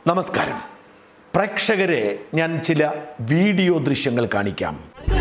നമസ്കാരം പ്രേക്ഷകരെ ഞാൻ ചില വീഡിയോ ദൃശ്യങ്ങൾ കാണിക്കാം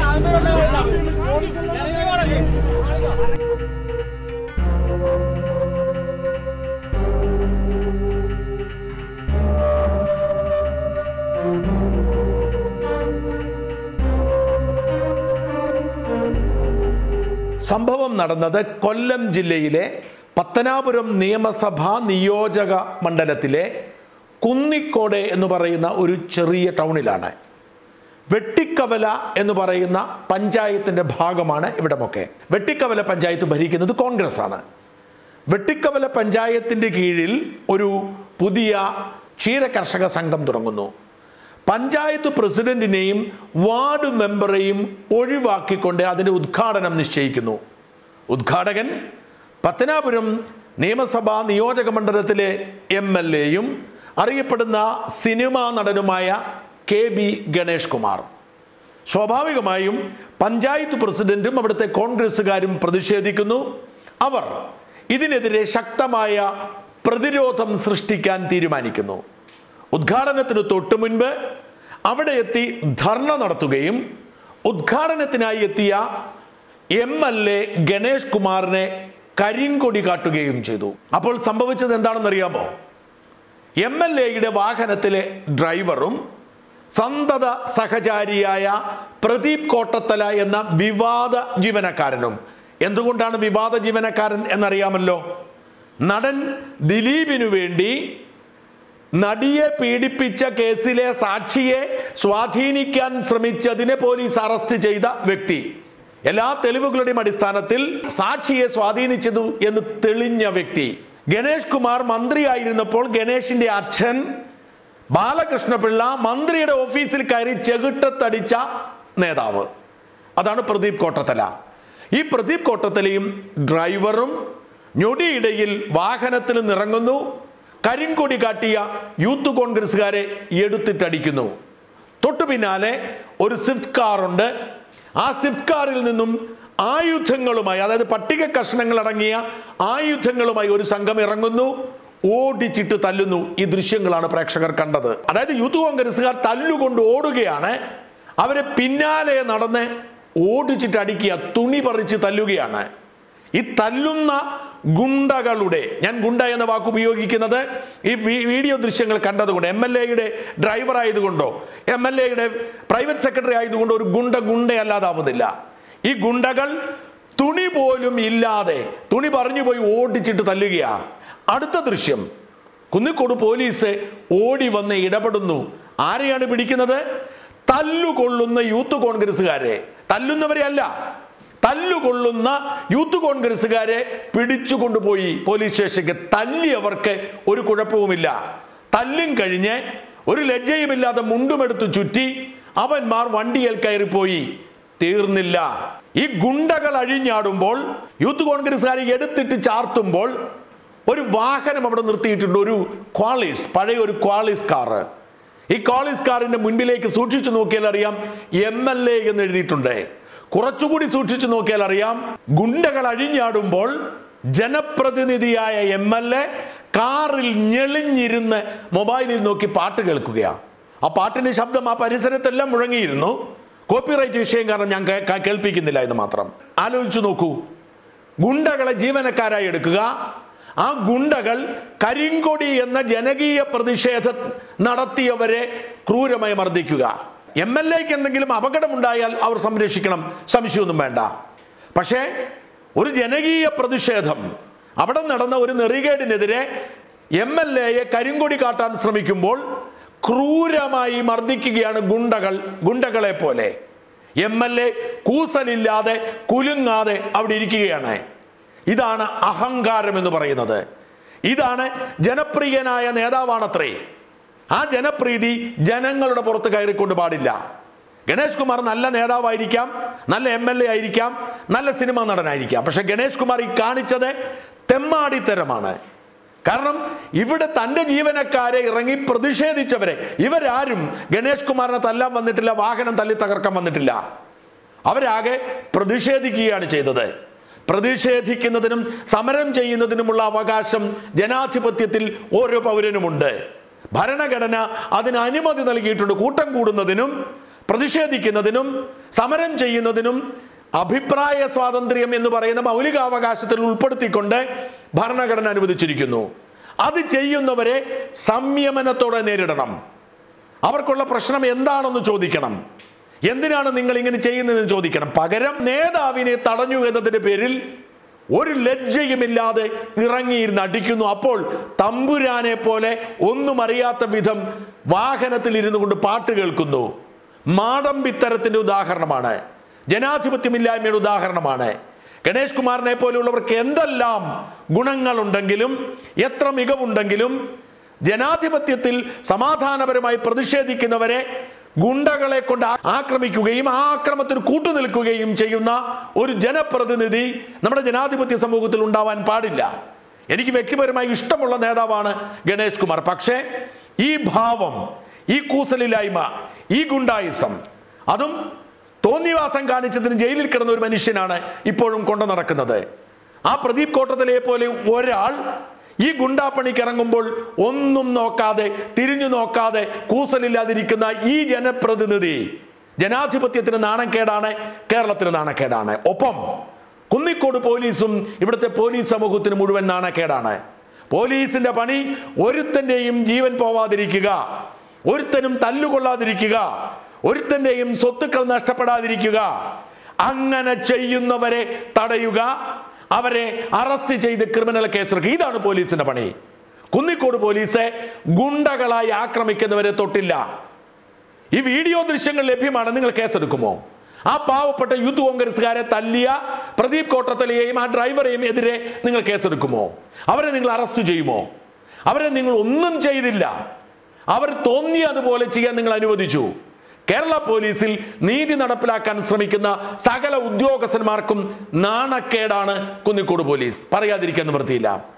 സംഭവം നടന്നത് കൊല്ലം ജില്ലയിലെ പത്തനാപുരം നിയമസഭാ നിയോജക മണ്ഡലത്തിലെ കുന്നിക്കോട് എന്ന് പറയുന്ന ഒരു ചെറിയ ടൗണിലാണ് വെട്ടിക്കവല എന്ന് പറയുന്ന പഞ്ചായത്തിൻ്റെ ഭാഗമാണ് ഇവിടമൊക്കെ വെട്ടിക്കവല പഞ്ചായത്ത് ഭരിക്കുന്നത് കോൺഗ്രസ് ആണ് വെട്ടിക്കവല പഞ്ചായത്തിൻ്റെ കീഴിൽ ഒരു പുതിയ ക്ഷീര കർഷക സംഘം തുടങ്ങുന്നു പഞ്ചായത്ത് പ്രസിഡന്റിനെയും വാർഡ് മെമ്പറെയും ഒഴിവാക്കിക്കൊണ്ട് അതിൻ്റെ ഉദ്ഘാടനം നിശ്ചയിക്കുന്നു ഉദ്ഘാടകൻ പത്തനാപുരം നിയമസഭാ നിയോജക മണ്ഡലത്തിലെ എം എൽ എയും അറിയപ്പെടുന്ന സിനിമാ നടനുമായ കെ ബി ഗണേഷ് കുമാർ സ്വാഭാവികമായും പഞ്ചായത്ത് പ്രസിഡന്റും അവിടുത്തെ കോൺഗ്രസ്സുകാരും പ്രതിഷേധിക്കുന്നു അവർ ഇതിനെതിരെ ശക്തമായ പ്രതിരോധം സൃഷ്ടിക്കാൻ തീരുമാനിക്കുന്നു ഉദ്ഘാടനത്തിന് തൊട്ടു മുൻപ് അവിടെ എത്തി ധർണ നടത്തുകയും ഉദ്ഘാടനത്തിനായി എത്തിയ എം എൽ എ ഗണേഷ് കുമാറിനെ കരിങ്കൊടി കാട്ടുകയും ചെയ്തു അപ്പോൾ സംഭവിച്ചത് എന്താണെന്നറിയാമോ എം എൽ എയുടെ വാഹനത്തിലെ ഡ്രൈവറും സന്തത സഹചാരിയായ പ്രദീപ് കോട്ടത്തല എന്ന വിവാദ ജീവനക്കാരനും എന്തുകൊണ്ടാണ് വിവാദ ജീവനക്കാരൻ എന്നറിയാമല്ലോ നടൻ ദിലീപിനു വേണ്ടി നടിയെ പീഡിപ്പിച്ച കേസിലെ സാക്ഷിയെ സ്വാധീനിക്കാൻ ശ്രമിച്ചതിനെ പോലീസ് അറസ്റ്റ് ചെയ്ത വ്യക്തി എല്ലാ തെളിവുകളുടെയും അടിസ്ഥാനത്തിൽ സാക്ഷിയെ സ്വാധീനിച്ചതു എന്ന് തെളിഞ്ഞ വ്യക്തി ഗണേഷ് കുമാർ മന്ത്രിയായിരുന്നപ്പോൾ ഗണേഷിന്റെ അച്ഛൻ ബാലകൃഷ്ണപിള്ള മന്ത്രിയുടെ ഓഫീസിൽ കയറി ചെകിട്ടത്തടിച്ച നേതാവ് അതാണ് പ്രദീപ് കോട്ടത്തല ഈ പ്രദീപ് കോട്ടത്തലയും ഡ്രൈവറും ഞൊടിയിടയിൽ വാഹനത്തിൽ നിന്നിറങ്ങുന്നു കരിങ്കൊടി കാട്ടിയ യൂത്ത് കോൺഗ്രസ്സുകാരെ എടുത്തിട്ടടിക്കുന്നു തൊട്ടു പിന്നാലെ ഒരു സ്വിഫ്റ്റ് കാറുണ്ട് ആ സ്വിഫ്റ്റ് കാറിൽ നിന്നും ആയുധങ്ങളുമായി അതായത് പട്ടിക കഷ്ണങ്ങൾ അടങ്ങിയ ആയുധങ്ങളുമായി ഒരു സംഘം ഇറങ്ങുന്നു ഓടിച്ചിട്ട് തല്ലുന്നു ഈ ദൃശ്യങ്ങളാണ് പ്രേക്ഷകർ കണ്ടത് അതായത് യൂത്ത് കോൺഗ്രസ്സുകാർ തല്ലുകൊണ്ട് ഓടുകയാണ് അവരെ പിന്നാലെ നടന്ന് ഓടിച്ചിട്ട് അടിക്കുക തുണി പറിച്ച് തല്ലുകയാണ് ഈ തല്ലുന്ന ഗുണ്ടകളുടെ ഞാൻ ഗുണ്ട എന്ന വാക്ക് ഉപയോഗിക്കുന്നത് ഈ വീ- വീഡിയോ ദൃശ്യങ്ങൾ കണ്ടതുകൊണ്ട് എം എൽ എയുടെ ഡ്രൈവർ ആയതുകൊണ്ടോ എം എൽ എയുടെ പ്രൈവറ്റ് സെക്രട്ടറി ആയതുകൊണ്ടോ ഒരു ഗുണ്ട ഗുണ്ടയല്ലാതാവുന്നില്ല ഈ ഗുണ്ടകൾ തുണി പോലും ഇല്ലാതെ തുണി പറഞ്ഞു പോയി ഓടിച്ചിട്ട് തല്ലുകയാ അടുത്ത ദൃശ്യം കുന്നിക്കോട് പോലീസ് ഓടി വന്ന് ഇടപെടുന്നു ആരെയാണ് പിടിക്കുന്നത് തല്ലുകൊള്ളുന്ന യൂത്ത് കോൺഗ്രസ്സുകാരെ തല്ലുന്നവരെ അല്ല തല്ലുകൊള്ളുന്ന യൂത്ത് കോൺഗ്രസ്സുകാരെ പിടിച്ചു കൊണ്ടുപോയി പോലീസ് സ്റ്റേഷനിലേക്ക് തല്ലിയവർക്ക് ഒരു കുഴപ്പവുമില്ല തല്ലും കഴിഞ്ഞ് ഒരു ലജ്ജയുമില്ലാതെ മുണ്ടുമെടുത്ത് ചുറ്റി അവന്മാർ വണ്ടിയിൽ കയറിപ്പോയി തീർന്നില്ല ഈ ഗുണ്ടകൾ അഴിഞ്ഞാടുമ്പോൾ യൂത്ത് കോൺഗ്രസ്സുകാരെ എടുത്തിട്ട് ചാർത്തുമ്പോൾ ഒരു വാഹനം അവിടെ നിർത്തിയിട്ടുണ്ട് ഒരു ക്വാളിസ് പഴയ ഒരു ക്വാളിസ് കാറ് ഈ ക്വാളിസ് കാറിന്റെ മുൻപിലേക്ക് സൂക്ഷിച്ചു നോക്കിയാൽ അറിയാം എം എൽ എ എന്ന് എഴുതിയിട്ടുണ്ട് കുറച്ചുകൂടി സൂക്ഷിച്ചു നോക്കിയാൽ അറിയാം ഗുണ്ടകൾ അഴിഞ്ഞാടുമ്പോൾ ജനപ്രതിനിധിയായ എം എൽ എ കാറിൽ ഞെളിഞ്ഞിരുന്ന് മൊബൈലിൽ നോക്കി പാട്ട് കേൾക്കുകയാണ് ആ പാട്ടിന്റെ ശബ്ദം ആ പരിസരത്തെല്ലാം മുഴങ്ങിയിരുന്നു കോപ്പിറൈറ്റ് വിഷയം കാരണം ഞാൻ കേ- കേ- കേൾപ്പിക്കുന്നില്ല എന്ന് മാത്രം ആലോചിച്ചു നോക്കൂ ഗുണ്ടകളെ ജീവനക്കാരായി എടുക്കുക ആ ഗുണ്ടകൾ കരിങ്കൊടി എന്ന ജനകീയ പ്രതിഷേധം നടത്തിയവരെ ക്രൂരമായി മർദ്ദിക്കുക എം എൽ എക്ക് എന്തെങ്കിലും അപകടമുണ്ടായാൽ അവർ സംരക്ഷിക്കണം സംശയമൊന്നും വേണ്ട പക്ഷേ ഒരു ജനകീയ പ്രതിഷേധം അവിടെ നടന്ന ഒരു നെറികേടിനെതിരെ എം എൽ എയെ കരിങ്കൊടി കാട്ടാൻ ശ്രമിക്കുമ്പോൾ ക്രൂരമായി മർദ്ദിക്കുകയാണ് ഗുണ്ടകൾ ഗുണ്ടകളെ പോലെ എം എൽ എ കൂസലില്ലാതെ കുലുങ്ങാതെ അവിടെ ഇരിക്കുകയാണ് ഇതാണ് അഹങ്കാരം എന്ന് പറയുന്നത് ഇതാണ് ജനപ്രിയനായ നേതാവാണത്രേ ആ ജനപ്രീതി ജനങ്ങളുടെ പുറത്ത് കയറിക്കൊണ്ട് പാടില്ല ഗണേഷ് കുമാർ നല്ല നേതാവായിരിക്കാം നല്ല എം എൽ എ ആയിരിക്കാം നല്ല സിനിമാ നടനായിരിക്കാം പക്ഷെ ഗണേഷ് കുമാർ ഈ കാണിച്ചത് തെമ്മാടിത്തരമാണ് കാരണം ഇവിടെ തന്റെ ജീവനക്കാരെ ഇറങ്ങി പ്രതിഷേധിച്ചവരെ ഇവരാരും ഗണേഷ് കുമാറിനെ തല്ലാൻ വന്നിട്ടില്ല വാഹനം തല്ലി തകർക്കാൻ വന്നിട്ടില്ല അവരാകെ പ്രതിഷേധിക്കുകയാണ് ചെയ്തത് പ്രതിഷേധിക്കുന്നതിനും സമരം ചെയ്യുന്നതിനുമുള്ള അവകാശം ജനാധിപത്യത്തിൽ ഓരോ പൗരനുമുണ്ട് ഭരണഘടന അതിന് അനുമതി നൽകിയിട്ടുണ്ട് കൂട്ടം കൂടുന്നതിനും പ്രതിഷേധിക്കുന്നതിനും സമരം ചെയ്യുന്നതിനും അഭിപ്രായ സ്വാതന്ത്ര്യം എന്ന് പറയുന്ന മൗലികാവകാശത്തിൽ ഉൾപ്പെടുത്തിക്കൊണ്ട് ഭരണഘടന അനുവദിച്ചിരിക്കുന്നു അത് ചെയ്യുന്നവരെ സംയമനത്തോടെ നേരിടണം അവർക്കുള്ള പ്രശ്നം എന്താണെന്ന് ചോദിക്കണം എന്തിനാണ് നിങ്ങൾ ഇങ്ങനെ ചെയ്യുന്നതെന്ന് ചോദിക്കണം പകരം നേതാവിനെ തടഞ്ഞു എന്നതിന്റെ പേരിൽ ഒരു ലജ്ജയുമില്ലാതെ ഇറങ്ങിയിരുന്ന് അടിക്കുന്നു അപ്പോൾ തമ്പുരാനെ പോലെ ഒന്നും അറിയാത്ത വിധം വാഹനത്തിൽ ഇരുന്നു കൊണ്ട് പാട്ട് കേൾക്കുന്നു മാടമ്പിത്തരത്തിന്റെ ഉദാഹരണമാണ് ജനാധിപത്യമില്ലായ്മയുടെ ഉദാഹരണമാണ് ഗണേഷ് കുമാറിനെ പോലെയുള്ളവർക്ക് എന്തെല്ലാം ഗുണങ്ങളുണ്ടെങ്കിലും എത്ര മികവുണ്ടെങ്കിലും ജനാധിപത്യത്തിൽ സമാധാനപരമായി പ്രതിഷേധിക്കുന്നവരെ ഗുണ്ടകളെ കൊണ്ട് ആ- ആക്രമിക്കുകയും ആ ആക്രമത്തിന് കൂട്ടുനിൽക്കുകയും ചെയ്യുന്ന ഒരു ജനപ്രതിനിധി നമ്മുടെ ജനാധിപത്യ സമൂഹത്തിൽ ഉണ്ടാവാൻ പാടില്ല എനിക്ക് വ്യക്തിപരമായി ഇഷ്ടമുള്ള നേതാവാണ് ഗണേഷ് കുമാർ പക്ഷേ ഈ ഭാവം ഈ കൂസലില്ലായ്മ ഈ ഗുണ്ടായിസം അതും തോന്നിവാസം കാണിച്ചതിന് ജയിലിൽ കിടന്ന ഒരു മനുഷ്യനാണ് ഇപ്പോഴും കൊണ്ടു നടക്കുന്നത് ആ പ്രദീപ് കോട്ടത്തിലെ പോലെ ഒരാൾ ഈ ഗുണ്ടാപ്പണിക്ക് ഇറങ്ങുമ്പോൾ ഒന്നും നോക്കാതെ തിരിഞ്ഞു നോക്കാതെ കൂസലില്ലാതിരിക്കുന്ന ഈ ജനപ്രതിനിധി ജനാധിപത്യത്തിന് നാണക്കേടാണ് കേരളത്തിന് നാണക്കേടാണ് ഒപ്പം കുന്നിക്കോട് പോലീസും ഇവിടുത്തെ പോലീസ് സമൂഹത്തിന് മുഴുവൻ നാണക്കേടാണ് പോലീസിന്റെ പണി ഒരുത്തന്റെയും ജീവൻ പോവാതിരിക്കുക ഒരുത്തനും തല്ലുകൊള്ളാതിരിക്കുക ഒരുത്തന്റെയും സ്വത്തുക്കൾ നഷ്ടപ്പെടാതിരിക്കുക അങ്ങനെ ചെയ്യുന്നവരെ തടയുക അവരെ അറസ്റ്റ് ചെയ്ത് ക്രിമിനൽ കേസെടുക്കുക ഇതാണ് പോലീസിന്റെ പണി കുന്നിക്കോട് പോലീസ് ഗുണ്ടകളായി ആക്രമിക്കുന്നവരെ തൊട്ടില്ല ഈ വീഡിയോ ദൃശ്യങ്ങൾ ലഭ്യമാണ് നിങ്ങൾ കേസെടുക്കുമോ ആ പാവപ്പെട്ട യൂത്ത് കോൺഗ്രസ്സുകാരെ തല്ലിയ പ്രദീപ് കോട്ടത്തലയെയും ആ ഡ്രൈവറെയും എതിരെ നിങ്ങൾ കേസെടുക്കുമോ അവരെ നിങ്ങൾ അറസ്റ്റ് ചെയ്യുമോ അവരെ നിങ്ങൾ ഒന്നും ചെയ്തില്ല അവർ തോന്നിയതുപോലെ ചെയ്യാൻ നിങ്ങൾ അനുവദിച്ചു കേരള പോലീസിൽ നീതി നടപ്പിലാക്കാൻ ശ്രമിക്കുന്ന സകല ഉദ്യോഗസ്ഥന്മാർക്കും നാണക്കേടാണ് കുന്നിക്കോട് പോലീസ് പറയാതിരിക്കാൻ നിവൃത്തിയില്ല